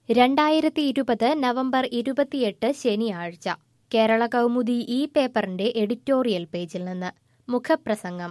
രണ്ടായിരത്തി ഇരുപത് നവംബർ ഇരുപത്തിയെട്ട് ശനിയാഴ്ച കേരള കൗമുദി ഈ പേപ്പറിന്റെ എഡിറ്റോറിയൽ പേജിൽ നിന്ന് മുഖപ്രസംഗം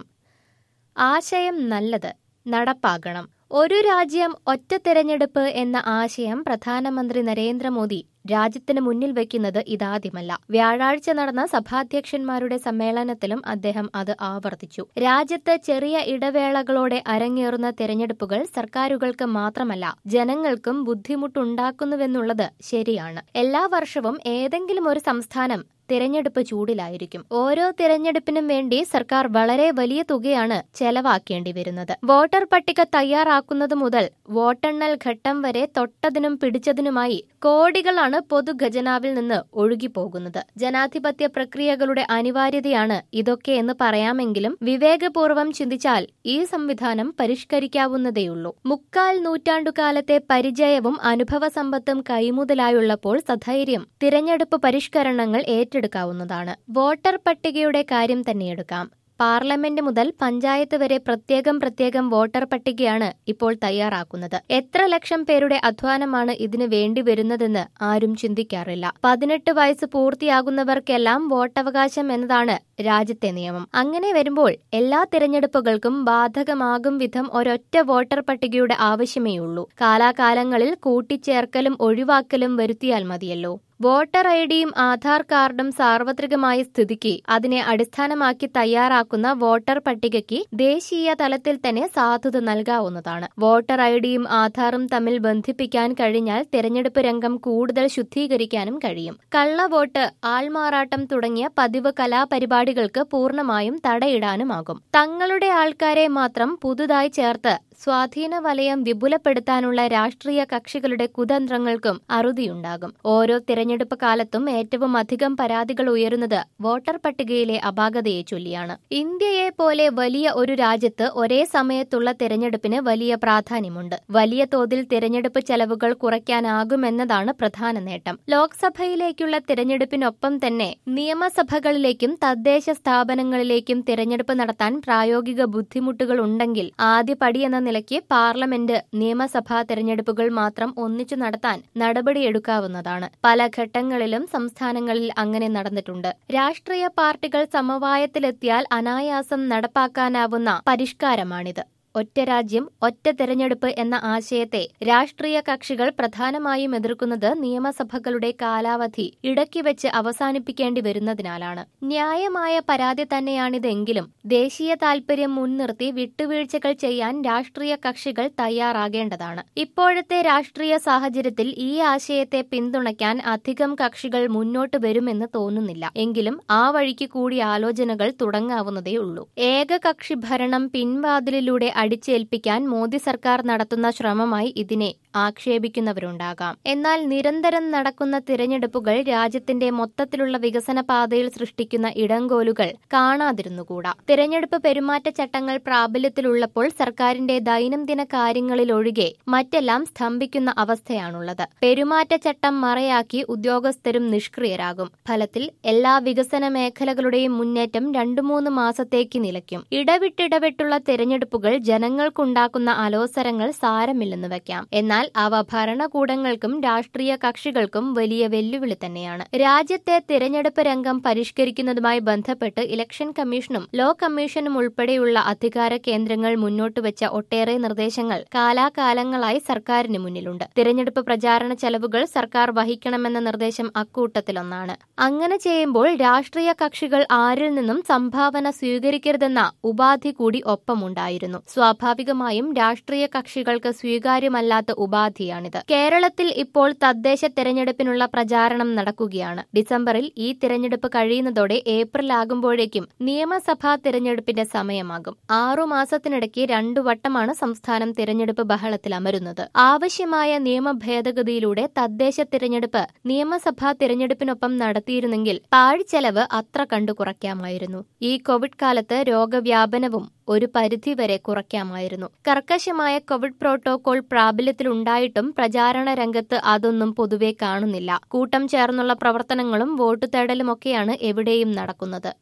ആശയം നല്ലത് നടപ്പാകണം ഒരു രാജ്യം ഒറ്റ തെരഞ്ഞെടുപ്പ് എന്ന ആശയം പ്രധാനമന്ത്രി നരേന്ദ്രമോദി രാജ്യത്തിന് മുന്നിൽ വയ്ക്കുന്നത് ഇതാദ്യമല്ല വ്യാഴാഴ്ച നടന്ന സഭാധ്യക്ഷന്മാരുടെ സമ്മേളനത്തിലും അദ്ദേഹം അത് ആവർത്തിച്ചു രാജ്യത്ത് ചെറിയ ഇടവേളകളോടെ അരങ്ങേറുന്ന തെരഞ്ഞെടുപ്പുകൾ സർക്കാരുകൾക്ക് മാത്രമല്ല ജനങ്ങൾക്കും ബുദ്ധിമുട്ടുണ്ടാക്കുന്നുവെന്നുള്ളത് ശരിയാണ് എല്ലാ വർഷവും ഏതെങ്കിലും ഒരു സംസ്ഥാനം തിരഞ്ഞെടുപ്പ് ചൂടിലായിരിക്കും ഓരോ തിരഞ്ഞെടുപ്പിനും വേണ്ടി സർക്കാർ വളരെ വലിയ തുകയാണ് ചെലവാക്കേണ്ടി വരുന്നത് വോട്ടർ പട്ടിക തയ്യാറാക്കുന്നത് മുതൽ വോട്ടെണ്ണൽ ഘട്ടം വരെ തൊട്ടതിനും പിടിച്ചതിനുമായി കോടികളാണ് പൊതുഖജനാവിൽ നിന്ന് ഒഴുകിപ്പോകുന്നത് ജനാധിപത്യ പ്രക്രിയകളുടെ അനിവാര്യതയാണ് ഇതൊക്കെ എന്ന് പറയാമെങ്കിലും വിവേകപൂർവം ചിന്തിച്ചാൽ ഈ സംവിധാനം പരിഷ്കരിക്കാവുന്നതേയുള്ളൂ മുക്കാൽ നൂറ്റാണ്ടുകാലത്തെ പരിചയവും അനുഭവ സമ്പത്തും കൈമുതലായുള്ളപ്പോൾ സധൈര്യം തിരഞ്ഞെടുപ്പ് പരിഷ്കരണങ്ങൾ ഏറ്റെടുക്കാവുന്നതാണ് വോട്ടർ പട്ടികയുടെ കാര്യം തന്നെ എടുക്കാം പാർലമെന്റ് മുതൽ പഞ്ചായത്ത് വരെ പ്രത്യേകം പ്രത്യേകം വോട്ടർ പട്ടികയാണ് ഇപ്പോൾ തയ്യാറാക്കുന്നത് എത്ര ലക്ഷം പേരുടെ അധ്വാനമാണ് ഇതിന് വേണ്ടി വരുന്നതെന്ന് ആരും ചിന്തിക്കാറില്ല പതിനെട്ട് വയസ്സ് പൂർത്തിയാകുന്നവർക്കെല്ലാം വോട്ടവകാശം എന്നതാണ് രാജ്യത്തെ നിയമം അങ്ങനെ വരുമ്പോൾ എല്ലാ തിരഞ്ഞെടുപ്പുകൾക്കും ബാധകമാകും വിധം ഒരൊറ്റ വോട്ടർ പട്ടികയുടെ ആവശ്യമേയുള്ളൂ കാലാകാലങ്ങളിൽ കൂട്ടിച്ചേർക്കലും ഒഴിവാക്കലും വരുത്തിയാൽ മതിയല്ലോ വോട്ടർ ഐ ഡിയും ആധാർ കാർഡും സാർവത്രികമായ സ്ഥിതിക്ക് അതിനെ അടിസ്ഥാനമാക്കി തയ്യാറാക്കുന്ന വോട്ടർ പട്ടികയ്ക്ക് ദേശീയ തലത്തിൽ തന്നെ സാധുത നൽകാവുന്നതാണ് വോട്ടർ ഐ ഡിയും ആധാറും തമ്മിൽ ബന്ധിപ്പിക്കാൻ കഴിഞ്ഞാൽ തെരഞ്ഞെടുപ്പ് രംഗം കൂടുതൽ ശുദ്ധീകരിക്കാനും കഴിയും കള്ളവോട്ട് ആൾമാറാട്ടം തുടങ്ങിയ പതിവ് കലാപരിപാടികൾക്ക് പൂർണ്ണമായും തടയിടാനുമാകും തങ്ങളുടെ ആൾക്കാരെ മാത്രം പുതുതായി ചേർത്ത് സ്വാധീന വലയം വിപുലപ്പെടുത്താനുള്ള രാഷ്ട്രീയ കക്ഷികളുടെ കുതന്ത്രങ്ങൾക്കും അറുതിയുണ്ടാകും ഓരോ തിരഞ്ഞെടുപ്പ് കാലത്തും ഏറ്റവും അധികം പരാതികൾ ഉയരുന്നത് വോട്ടർ പട്ടികയിലെ അപാകതയെ ചൊല്ലിയാണ് ഇന്ത്യയെ പോലെ വലിയ ഒരു രാജ്യത്ത് ഒരേ സമയത്തുള്ള തിരഞ്ഞെടുപ്പിന് വലിയ പ്രാധാന്യമുണ്ട് വലിയ തോതിൽ തിരഞ്ഞെടുപ്പ് ചെലവുകൾ കുറയ്ക്കാനാകുമെന്നതാണ് പ്രധാന നേട്ടം ലോക്സഭയിലേക്കുള്ള തിരഞ്ഞെടുപ്പിനൊപ്പം തന്നെ നിയമസഭകളിലേക്കും തദ്ദേശ സ്ഥാപനങ്ങളിലേക്കും തിരഞ്ഞെടുപ്പ് നടത്താൻ പ്രായോഗിക ബുദ്ധിമുട്ടുകൾ ഉണ്ടെങ്കിൽ ആദ്യപടി എന്ന നിലയ്ക്ക് പാർലമെന്റ് നിയമസഭാ തെരഞ്ഞെടുപ്പുകൾ മാത്രം ഒന്നിച്ചു നടത്താൻ നടപടിയെടുക്കാവുന്നതാണ് പല ഘട്ടങ്ങളിലും സംസ്ഥാനങ്ങളിൽ അങ്ങനെ നടന്നിട്ടുണ്ട് രാഷ്ട്രീയ പാർട്ടികൾ സമവായത്തിലെത്തിയാൽ അനായാസം നടപ്പാക്കാനാവുന്ന പരിഷ്കാരമാണിത് ഒറ്റ രാജ്യം ഒറ്റ തെരഞ്ഞെടുപ്പ് എന്ന ആശയത്തെ രാഷ്ട്രീയ കക്ഷികൾ പ്രധാനമായും എതിർക്കുന്നത് നിയമസഭകളുടെ കാലാവധി ഇടയ്ക്ക് വെച്ച് അവസാനിപ്പിക്കേണ്ടി വരുന്നതിനാലാണ് ന്യായമായ പരാതി തന്നെയാണിതെങ്കിലും ദേശീയ താൽപര്യം മുൻനിർത്തി വിട്ടുവീഴ്ചകൾ ചെയ്യാൻ രാഷ്ട്രീയ കക്ഷികൾ തയ്യാറാകേണ്ടതാണ് ഇപ്പോഴത്തെ രാഷ്ട്രീയ സാഹചര്യത്തിൽ ഈ ആശയത്തെ പിന്തുണയ്ക്കാൻ അധികം കക്ഷികൾ മുന്നോട്ട് വരുമെന്ന് തോന്നുന്നില്ല എങ്കിലും ആ വഴിക്ക് കൂടി ആലോചനകൾ തുടങ്ങാവുന്നതേയുള്ളൂ ഏക കക്ഷി ഭരണം പിൻവാതിലിലൂടെ അടിച്ചേൽപ്പിക്കാൻ മോദി സർക്കാർ നടത്തുന്ന ശ്രമമായി ഇതിനെ ആക്ഷേപിക്കുന്നവരുണ്ടാകാം എന്നാൽ നിരന്തരം നടക്കുന്ന തിരഞ്ഞെടുപ്പുകൾ രാജ്യത്തിന്റെ മൊത്തത്തിലുള്ള വികസന പാതയിൽ സൃഷ്ടിക്കുന്ന ഇടങ്കോലുകൾ കാണാതിരുന്നുകൂടാ തിരഞ്ഞെടുപ്പ് പെരുമാറ്റച്ചട്ടങ്ങൾ പ്രാബല്യത്തിലുള്ളപ്പോൾ സർക്കാരിന്റെ ദൈനംദിന കാര്യങ്ങളിലൊഴികെ മറ്റെല്ലാം സ്തംഭിക്കുന്ന അവസ്ഥയാണുള്ളത് പെരുമാറ്റച്ചട്ടം മറയാക്കി ഉദ്യോഗസ്ഥരും നിഷ്ക്രിയരാകും ഫലത്തിൽ എല്ലാ വികസന മേഖലകളുടെയും മുന്നേറ്റം രണ്ടു മൂന്ന് മാസത്തേക്ക് നിലയ്ക്കും ഇടവിട്ടിടവിട്ടുള്ള തിരഞ്ഞെടുപ്പുകൾ ജനങ്ങൾക്കുണ്ടാക്കുന്ന അലോസരങ്ങൾ സാരമില്ലെന്ന് വെക്കാം എന്നാൽ അവ ഭരണകൂടങ്ങൾക്കും രാഷ്ട്രീയ കക്ഷികൾക്കും വലിയ വെല്ലുവിളി തന്നെയാണ് രാജ്യത്തെ തിരഞ്ഞെടുപ്പ് രംഗം പരിഷ്കരിക്കുന്നതുമായി ബന്ധപ്പെട്ട് ഇലക്ഷൻ കമ്മീഷനും ലോ കമ്മീഷനും ഉൾപ്പെടെയുള്ള അധികാര കേന്ദ്രങ്ങൾ മുന്നോട്ട് വെച്ച ഒട്ടേറെ നിർദ്ദേശങ്ങൾ കാലാകാലങ്ങളായി സർക്കാരിന് മുന്നിലുണ്ട് തിരഞ്ഞെടുപ്പ് പ്രചാരണ ചെലവുകൾ സർക്കാർ വഹിക്കണമെന്ന നിർദ്ദേശം അക്കൂട്ടത്തിലൊന്നാണ് അങ്ങനെ ചെയ്യുമ്പോൾ രാഷ്ട്രീയ കക്ഷികൾ ആരിൽ നിന്നും സംഭാവന സ്വീകരിക്കരുതെന്ന ഉപാധി കൂടി ഒപ്പമുണ്ടായിരുന്നു സ്വാഭാവികമായും രാഷ്ട്രീയ കക്ഷികൾക്ക് സ്വീകാര്യമല്ലാത്ത ഉപാധിയാണിത് കേരളത്തിൽ ഇപ്പോൾ തദ്ദേശ തെരഞ്ഞെടുപ്പിനുള്ള പ്രചാരണം നടക്കുകയാണ് ഡിസംബറിൽ ഈ തിരഞ്ഞെടുപ്പ് കഴിയുന്നതോടെ ഏപ്രിൽ ആകുമ്പോഴേക്കും നിയമസഭാ തിരഞ്ഞെടുപ്പിന്റെ സമയമാകും ആറു മാസത്തിനിടയ്ക്ക് രണ്ടു വട്ടമാണ് സംസ്ഥാനം തിരഞ്ഞെടുപ്പ് ബഹളത്തിൽ അമരുന്നത് ആവശ്യമായ നിയമ ഭേദഗതിയിലൂടെ തദ്ദേശ തിരഞ്ഞെടുപ്പ് നിയമസഭാ തിരഞ്ഞെടുപ്പിനൊപ്പം നടത്തിയിരുന്നെങ്കിൽ പാഴ്ചെലവ് അത്ര കണ്ടു കുറയ്ക്കാമായിരുന്നു ഈ കോവിഡ് കാലത്ത് രോഗവ്യാപനവും ഒരു പരിധിവരെ കുറയ്ക്കാമായിരുന്നു കർക്കശമായ കോവിഡ് പ്രോട്ടോകോൾ പ്രാബല്യത്തിലുണ്ടായിട്ടും പ്രചാരണ രംഗത്ത് അതൊന്നും പൊതുവെ കാണുന്നില്ല കൂട്ടം ചേർന്നുള്ള പ്രവർത്തനങ്ങളും വോട്ട് തേടലുമൊക്കെയാണ് എവിടെയും നടക്കുന്നത്